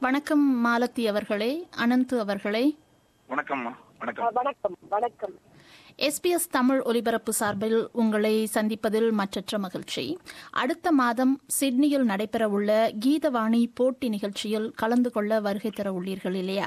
வணக்கம் மாலதி அவர்களே அனந்து அவர்களே வணக்கம்மா வணக்கம் வணக்கம் வணக்கம் எஸ்பிஎஸ் தமிழ் ஒலிபரப்பு சார்பில் உங்களை சந்திப்பதில் மற்றற்ற மகிழ்ச்சி அடுத்த மாதம் சிட்னியில் நடைபெறவுள்ள கீதவாணி போட்டி நிகழ்ச்சியில் கலந்து கொள்ள வருகை தர உள்ளீர்கள் இல்லையா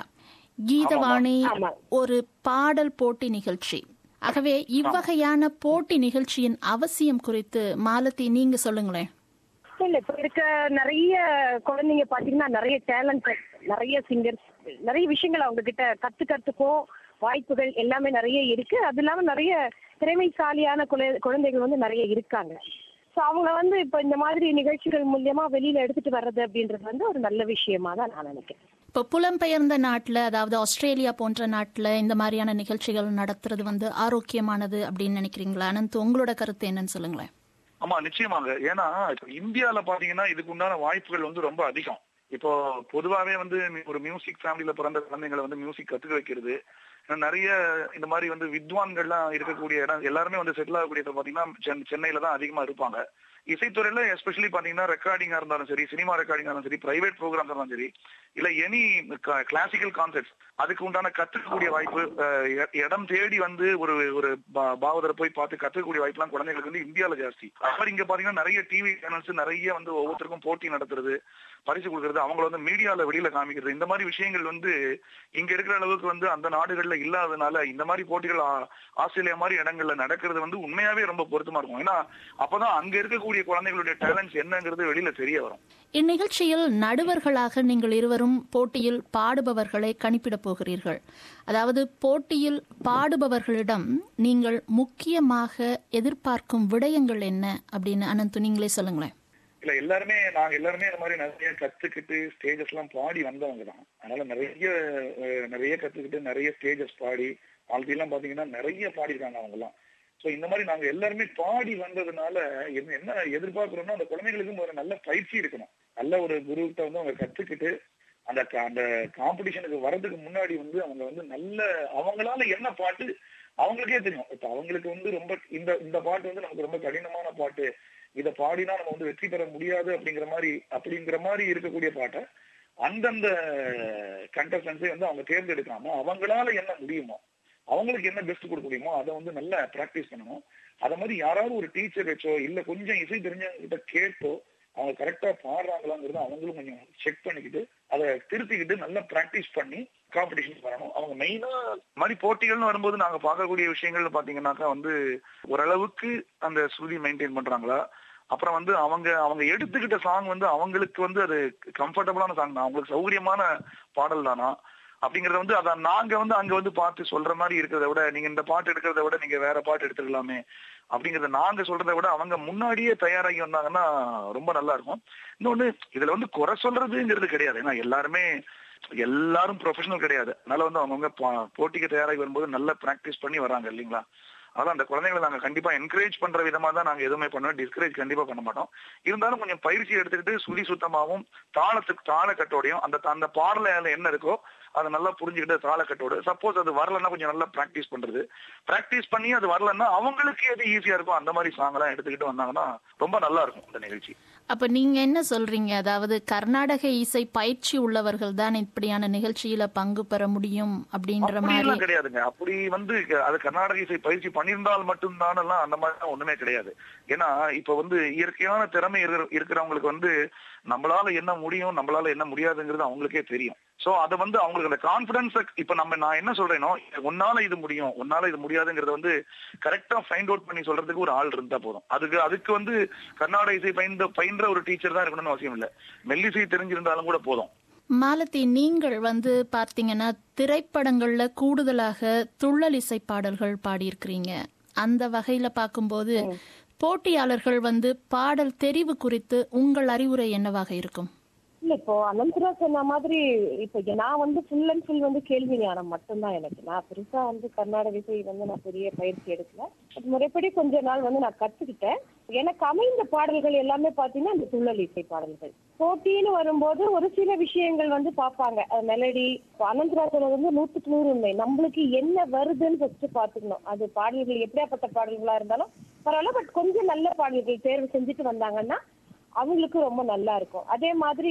கீதவாணி ஆமா. ஒரு பாடல் போட்டி நிகழ்ச்சி ஆகவே இவ்வகையான போட்டி நிகழ்ச்சியின் அவசியம் குறித்து மாலதி நீங்க சொல்லுங்களேன் இல்ல இப்ப இருக்க நிறைய குழந்தைங்க பாத்தீங்கன்னா நிறைய டேலண்ட் நிறைய சிங்கர்ஸ் நிறைய விஷயங்கள் அவங்க கிட்ட கத்துக்கிறதுக்கும் வாய்ப்புகள் எல்லாமே நிறைய இருக்கு அது இல்லாம நிறைய திறமைசாலியான குழ- குழந்தைகள் வந்து நிறைய இருக்காங்க சோ அவங்க வந்து இப்ப இந்த மாதிரி நிகழ்ச்சிகள் மூலியமா வெளியில எடுத்துட்டு வர்றது அப்படின்றது வந்து ஒரு நல்ல விஷயமா தான் நான் நினைக்கிறேன் இப்போ புலம்பெயர்ந்த நாட்டில் அதாவது ஆஸ்திரேலியா போன்ற நாட்டில் இந்த மாதிரியான நிகழ்ச்சிகள் நடத்துறது வந்து ஆரோக்கியமானது அப்படின்னு நினைக்கிறீங்களா அனந்த் உங்களோட கருத்து என்னன்னு சொல்லுங்களேன் ஆமா நிச்சயமாங்க ஏன்னா இப்ப இந்தியால பாத்தீங்கன்னா இதுக்கு உண்டான வாய்ப்புகள் வந்து ரொம்ப அதிகம் இப்போ பொதுவாவே வந்து ஒரு மியூசிக் ஃபேமிலியில பிறந்த குழந்தைங்களை வந்து மியூசிக் கத்துக்க வைக்கிறது ஏன்னா நிறைய இந்த மாதிரி வந்து வித்வான்கள்லாம் இருக்கக்கூடிய இடம் எல்லாருமே வந்து செட்டில் ஆகக்கூடிய இடம் பாத்தீங்கன்னா சென்- சென்னையில தான் அதிகமா இருப்பாங்க இசைத்துறையில எஸ்பெஷலி பாத்தீங்கன்னா ரெக்கார்டிங்கா இருந்தாலும் சரி சினிமா ரெக்கார்டிங்கா இருந்தாலும் சரி பிரைவேட் ப்ரோக்ராம்ஸ் இருந்தாலும் சரி இல்ல எனி கிளாசிக்கல் கான்செப்ட்ஸ் அதுக்கு உண்டான கத்துக்கக்கூடிய வாய்ப்பு அஹ், இ- இடம் தேடி வந்து ஒரு ஒரு பா- பாவதரை போய் பார்த்து கத்துக்கக்கூடிய வாய்ப்புலாம் குழந்தைங்களுக்கு வந்து இந்தியால ஜாஸ்தி அது மாதிரி இங்க பாத்தீங்கன்னா நிறைய டிவி சேனல்ஸ் நிறைய வந்து ஒவ்வொருத்தருக்கும் போட்டி நடத்துறது பரிசு கொடுக்கறது அவங்கள வந்து மீடியால வெளியில காமிக்கிறது இந்த மாதிரி விஷயங்கள் வந்து இங்க இருக்கிற அளவுக்கு வந்து அந்த நாடுகள்ல இல்லாதனால இந்த மாதிரி போட்டிகள் ஆ- ஆஸ்திரேலியா மாதிரி இடங்கள்ல நடக்கிறது வந்து உண்மையாவே ரொம்ப பொருத்தமா இருக்கும் ஏன்னா அப்பதான் அங்க இருக்கக்கூடிய குழந்தைகளுடைய டேலண்ட்ஸ் என்னங்கிறது வெளியில தெரிய வரும் இந்நிகழ்ச்சியில் நடுவர்களாக நீங்கள் இருவரும் போட்டியில் பாடுபவர்களை கணிப்பிடப் போகிறீர்கள் அதாவது போட்டியில் பாடுபவர்களிடம் நீங்கள் முக்கியமாக எதிர்பார்க்கும் விடயங்கள் என்ன அப்படின்னு அனந்த் நீங்களே சொல்லுங்களேன் இல்ல எல்லாருமே நாங்க எல்லாருமே இந்த மாதிரி நிறைய கத்துக்கிட்டு ஸ்டேஜஸ் எல்லாம் பாடி வந்தவங்க தான் அதனால நிறைய அஹ், நிறைய கத்துக்கிட்டு நிறைய ஸ்டேஜஸ் பாடி எல்லாம் பாத்தீங்கன்னா நிறைய பாடிருக்காங்க அவங்க எல்லாம் சோ இந்த மாதிரி நாங்க எல்லாருமே பாடி வந்ததுனால என்ன என்ன எதிர்பார்க்கிறோம்னா அந்த குழந்தைகளுக்கும் ஒரு நல்ல பயிற்சி இருக்கணும் நல்ல ஒரு குருகிட்ட வந்து அவங்க கத்துக்கிட்டு அந்த க- அந்த காம்படிஷனுக்கு வர்றதுக்கு முன்னாடி வந்து அவங்க வந்து நல்ல அவங்களால என்ன பாட்டு அவங்களுக்கே தெரியும் இப்ப அவங்களுக்கு வந்து ரொம்ப இந்த இந்த பாட்டு வந்து நமக்கு ரொம்ப கடினமான பாட்டு இத பாடினா நம்ம வந்து வெற்றி பெற முடியாது அப்படிங்கிற மாதிரி அப்படிங்கிற மாதிரி இருக்கக்கூடிய பாட்டை அந்தந்த கண்டஸ்டன்ஸை வந்து அவங்க தேர்ந்தெடுக்காம அவங்களால என்ன முடியுமோ அவங்களுக்கு என்ன பெஸ்ட் கொடுக்க முடியுமோ அதை வந்து நல்லா பிராக்டிஸ் பண்ணணும் அத மாதிரி யாராவது ஒரு டீச்சர் வச்சோ இல்ல கொஞ்சம் இசை தெரிஞ்சவங்க கிட்ட கேட்டோ அவங்க கரெக்டா பாடுறாங்களாங்கிறத அவங்களும் கொஞ்சம் செக் பண்ணிக்கிட்டு அதை திருத்திக்கிட்டு நல்லா பிராக்டிஸ் பண்ணி காம்படிஷன் வரணும் அவங்க மெயினா மாதிரி போட்டிகள்னு வரும்போது நாங்க பார்க்கக்கூடிய விஷயங்கள் பாத்தீங்கன்னாக்கா வந்து ஓரளவுக்கு அந்த ஸ்ருதி மெயின்டைன் பண்றாங்களா அப்புறம் வந்து அவங்க அவங்க எடுத்துக்கிட்ட சாங் வந்து அவங்களுக்கு வந்து அது கம்ஃபர்டபுளான சாங் தான் அவங்களுக்கு சௌகரியமான பாடல் தானா அப்படிங்கறத வந்து அத நாங்க வந்து அங்க வந்து பார்த்து சொல்ற மாதிரி இருக்கிறத விட நீங்க இந்த பாட்டு எடுக்கிறத விட நீங்க வேற பாட்டு எடுத்துக்கலாமே அப்படிங்கறத நாங்க சொல்றதை விட அவங்க முன்னாடியே தயாராகி வந்தாங்கன்னா ரொம்ப நல்லா இருக்கும் இன்னொன்னு இதுல வந்து குறை சொல்றதுங்கிறது கிடையாது ஏன்னா எல்லாருமே எல்லாரும் ப்ரொஃபஷனல் கிடையாது அதனால வந்து அவங்கவுங்க பா- போட்டிக்கு தயாராகி வரும்போது நல்லா பிராக்டிஸ் பண்ணி வராங்க இல்லைங்களா அதான் அந்த குழந்தைகளை நாங்க கண்டிப்பா என்கரேஜ் பண்ற விதமா தான் நாங்க எதுவுமே பண்ணுவோம் டிஸ்கரேஜ் கண்டிப்பா பண்ண மாட்டோம் இருந்தாலும் கொஞ்சம் பயிற்சி எடுத்துக்கிட்டு சுழி சுத்தமாவும் தாளத்துக்கு தாளக்கட்டோடையும் அந்த அந்த பாடல என்ன இருக்கோ அதை நல்லா புரிஞ்சுக்கிட்டு தாளக்கட்டோடு சப்போஸ் அது வரலன்னா கொஞ்சம் நல்லா பிராக்டிஸ் பண்றது பிராக்டிஸ் பண்ணி அது வரலன்னா அவங்களுக்கு எது ஈஸியா இருக்கும் அந்த மாதிரி சாங் எல்லாம் எடுத்துக்கிட்டு வந்தாங்கன்னா ரொம்ப நல்லா இருக்கும் இந்த நிகழ்ச்சி அப்ப நீங்க என்ன சொல்றீங்க அதாவது கர்நாடக இசை பயிற்சி உள்ளவர்கள் தான் இப்படியான நிகழ்ச்சியில பங்கு பெற முடியும் அப்படின்ற அப்படி மாதிரி எல்லாம் கிடையாதுங்க அப்படி வந்து க- அது கர்நாடக இசை பயிற்சி பண்ணியிருந்தால் மட்டும்தான் எல்லாம் அந்த மாதிரி ஒண்ணுமே கிடையாது ஏன்னா இப்ப வந்து இயற்கையான திறமை இருக்கிற- இருக்கிறவங்களுக்கு வந்து நம்மளால என்ன முடியும் நம்மளால என்ன முடியாதுங்கிறது அவங்களுக்கே தெரியும் சோ அத வந்து அவங்களுக்கு அந்த கான்பிடன்ஸ் இப்ப நம்ம நான் என்ன சொல்றேனோ உன்னால இது முடியும் உன்னால இது முடியாதுங்கறத வந்து கரெக்டா ஃபைண்ட் அவுட் பண்ணி சொல்றதுக்கு ஒரு ஆள் இருந்தா போதும் அதுக்கு அதுக்கு வந்து கர்நாடக இசை பயின்ற பயின்ற ஒரு டீச்சர் தான் இருக்கணும்னு அவசியம் இல்ல மெல்லிசை தெரிஞ்சிருந்தாலும் கூட போதும் மாலதி நீங்கள் வந்து பார்த்தீங்கன்னா திரைப்படங்கள்ல கூடுதலாக துள்ளல் இசை பாடல்கள் பாடியிருக்கிறீங்க அந்த வகையில பார்க்கும்போது போட்டியாளர்கள் வந்து பாடல் தெரிவு குறித்து உங்கள் அறிவுரை என்னவாக இருக்கும் இல்ல இப்போ அனந்தரா சொன்ன மாதிரி இப்போ நான் வந்து ஃபுல் அண்ட் ஃபுல் வந்து கேள்வி ஞானம் மட்டும்தான் எனக்கு நான் பெருசா வந்து கர்நாடக இசை வந்து நான் பெரிய பயிற்சி எடுக்கல பட் முறைப்படி கொஞ்ச நாள் வந்து நான் கத்துக்கிட்டேன் எனக்கு அமைந்த பாடல்கள் எல்லாமே பாத்தீங்கன்னா இந்த துள்ளல் இசை பாடல்கள் போட்டின்னு வரும்போது ஒரு சில விஷயங்கள் வந்து பார்ப்பாங்க மெலடி அனந்தரா சொன்னது வந்து நூத்துக்கு நூறு உண்மை நம்மளுக்கு என்ன வருதுன்னு ஃபர்ஸ்ட் பாத்துக்கணும் அது பாடல்கள் எப்படியாப்பட்ட பாடல்களா இருந்தாலும் பரவாயில்ல பட் கொஞ்சம் நல்ல பாடல்கள் தேர்வு செஞ்சுட்டு வந்தாங்கன்னா அவங்களுக்கு ரொம்ப நல்லா இருக்கும் அதே மாதிரி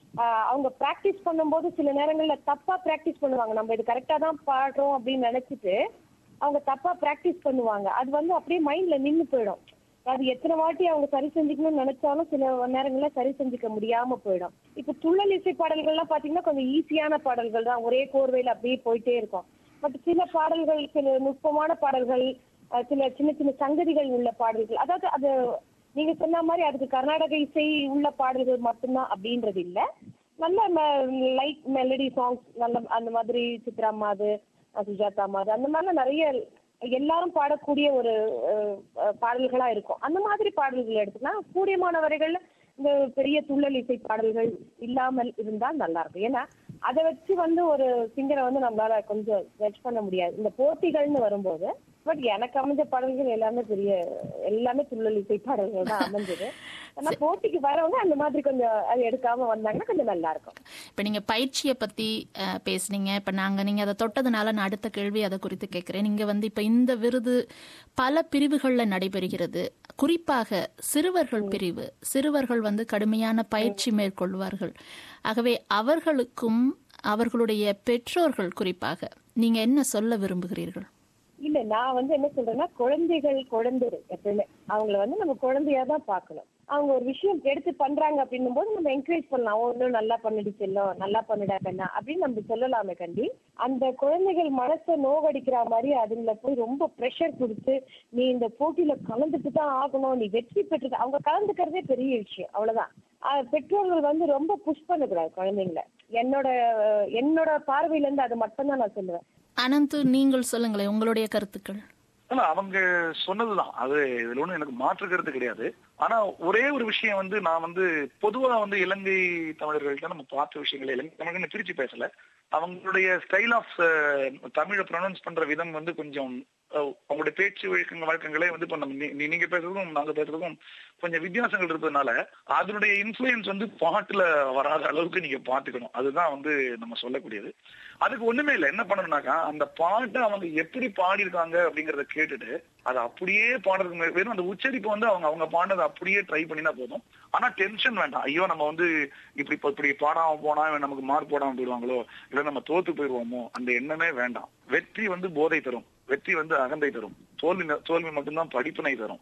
ஆஹ் அவங்க பிராக்டிஸ் பண்ணும்போது சில நேரங்கள்ல தப்பா பிராக்டிஸ் பண்ணுவாங்க நம்ம இது கரெக்டா தான் பாடுறோம் அப்படின்னு நினைச்சிட்டு அவங்க தப்பா பிராக்டிஸ் பண்ணுவாங்க அது வந்து அப்படியே மைண்ட்ல நின்னு போயிடும் அது எத்தனை வாட்டி அவங்க சரி செஞ்சுக்கணும்னு நினைச்சாலும் சில நேரங்கள்ல சரி செஞ்சுக்க முடியாம போயிடும் இப்ப துள்ளல் இசை பாடல்கள்லாம் பாத்தீங்கன்னா கொஞ்சம் ஈஸியான பாடல்கள் தான் ஒரே கோர்வையில அப்படியே போயிட்டே இருக்கும் பட் சில பாடல்கள் சில நுட்பமான பாடல்கள் அஹ் சில சின்ன சின்ன சங்கதிகள் உள்ள பாடல்கள் அதாவது அது நீங்க சொன்ன மாதிரி அதுக்கு கர்நாடக இசை உள்ள பாடல்கள் மட்டும்தான் அப்படின்றது இல்ல நல்ல லைட் மெலடி சாங்ஸ் நல்ல அந்த மாதிரி சித்ரா மாது சுஜாதா மாது அந்த மாதிரிலாம் நிறைய எல்லாரும் பாடக்கூடிய ஒரு அஹ், அஹ், பாடல்களா இருக்கும் அந்த மாதிரி பாடல்கள் எடுத்துக்கலாம் கூடியமான வரைகள்ல இந்த பெரிய துள்ளல் இசை பாடல்கள் இல்லாமல் இருந்தால் நல்லா இருக்கும் ஏன்னா அதை வச்சு வந்து ஒரு சிங்கரை வந்து நம்மளால கொஞ்சம் ஜட்ஜ் பண்ண முடியாது இந்த போட்டிகள்னு வரும்போது பட் எனக்கு அமைஞ்ச பாடல்கள் எல்லாமே பெரிய எல்லாமே துள்ளல் இசை பாடல்கள் தான் அமைஞ்சது ஆனா போட்டிக்கு வரவங்க அந்த மாதிரி கொஞ்சம் அது எடுக்காம வந்தாங்கன்னா கொஞ்சம் நல்லா இருக்கும் இப்ப நீங்க பயிற்சியை பத்தி அஹ், பேசுனீங்க இப்ப நாங்க நீங்க அதை தொட்டதுனால நான் அடுத்த கேள்வி அதை குறித்து கேட்கிறேன் நீங்க வந்து இப்ப இந்த விருது பல பிரிவுகள்ல நடைபெறுகிறது குறிப்பாக சிறுவர்கள் பிரிவு சிறுவர்கள் வந்து கடுமையான பயிற்சி மேற்கொள்வார்கள் ஆகவே அவர்களுக்கும் அவர்களுடைய பெற்றோர்கள் குறிப்பாக நீங்க என்ன சொல்ல விரும்புகிறீர்கள் இல்ல நான் வந்து என்ன சொல்றேன்னா குழந்தைகள் குழந்தை எப்பவுமே அவங்கள வந்து நம்ம குழந்தையா தான் பார்க்கணும் அவங்க ஒரு விஷயம் எடுத்து பண்றாங்க அப்படின்னும் போது நம்ம என்கரேஜ் பண்ணலாம் "ஓ, இன்னும் நல்லா பண்ணிடு செல்லும் நல்லா பண்ணுடா கண்ணா அப்படின்னு நம்ம சொல்லலாமே கண்டி அந்த குழந்தைகள் மனசை நோகடிக்கிற மாதிரி அதுங்களை போய் ரொம்ப ப்ரெஷர் கொடுத்து நீ இந்த போட்டியில கலந்துட்டு தான் ஆகணும் நீ வெற்றி பெற்று அவங்க கலந்துக்கிறதே பெரிய விஷயம் அவ்வளவுதான் ஆஹ் பெற்றோர்கள் வந்து ரொம்ப புஷ் பண்ணக்கூடாது குழந்தைங்கள என்னோட என்னோட பார்வையில இருந்து அது மட்டும்தான் நான் சொல்லுவேன் அனந்து நீங்கள் சொல்லுங்களேன் உங்களுடைய கருத்துக்கள் ஆனா அவங்க சொன்னதுதான் அது இதுல ஒண்ணும் எனக்கு மாற்று கருத்து கிடையாது ஆனா ஒரே ஒரு விஷயம் வந்து நான் வந்து பொதுவா வந்து இலங்கை தமிழர்கள்ட்ட நம்ம பார்த்த விஷயங்கள் இலங்கை தமிழர்கள் பிரிச்சு பேசல அவங்களுடைய ஸ்டைல் ஆஃப் தமிழை ப்ரொனவுன்ஸ் பண்ற விதம் வந்து கொஞ்சம் அஹ், அவங்களுடைய பேச்சு வழக்கங்க வழக்கங்களே வந்து இப்ப நம்ம நீ- நீ- நீங்க பேசுறதுக்கும் நாங்க பேசுறதுக்கும் கொஞ்சம் வித்தியாசங்கள் இருப்பதனால அதனுடைய இன்ஃபுளுயன்ஸ் வந்து பாட்டுல வராத அளவுக்கு நீங்க பாத்துக்கணும் அதுதான் வந்து நம்ம சொல்லக்கூடியது அதுக்கு ஒண்ணுமே இல்லை என்ன பண்ணணும்னாக்கா அந்த பாட்டை அவங்க எப்படி பாடியிருக்காங்க அப்படிங்கறத கேட்டுட்டு அதை அப்படியே பாடுறதுக்கு மே- வெறும் அந்த உச்சரிப்பு வந்து அவங்க அவங்க பாடுறதை அப்படியே ட்ரை பண்ணினா போதும் ஆனா டென்ஷன் வேண்டாம் ஐயோ நம்ம வந்து இப்படி இப்ப இப்படி பாடாம போனா இவன் நமக்கு மார்க் போடாம போயிடுவாங்களோ இல்ல நம்ம தோத்து போயிடுவோமோ அந்த எண்ணமே வேண்டாம் வெற்றி வந்து போதை தரும் வெற்றி வந்து அகந்தை தரும் தோல்வி ந- தோல்வி மட்டும்தான் படிப்பினை தரும்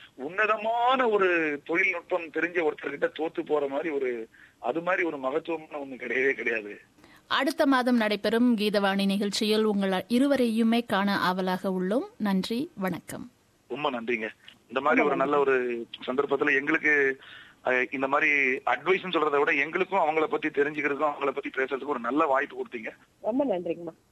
உன்னதமான ஒரு தொழில்நுட்பம் தெரிஞ்ச ஒருத்தர்கிட்ட தோத்து போற மாதிரி ஒரு அது மாதிரி ஒரு மகத்துவமான ஒண்ணு கிடையவே கிடையாது அடுத்த மாதம் நடைபெறும் கீதவாணி நிகழ்ச்சியில் உங்கள் இருவரையுமே காண ஆவலாக உள்ளோம் நன்றி வணக்கம் ரொம்ப நன்றிங்க இந்த மாதிரி ஒரு நல்ல ஒரு சந்தர்ப்பத்துல எங்களுக்கு அஹ், இந்த மாதிரி அட்வைஸ் சொல்றதை விட எங்களுக்கும் அவங்கள பத்தி தெரிஞ்சுக்கிறதுக்கும் அவங்கள பத்தி பேசுறதுக்கும் ஒரு நல்ல வாய்ப்பு கொடுத்தீங்க ரொம்ப நன்றிங்கம்மா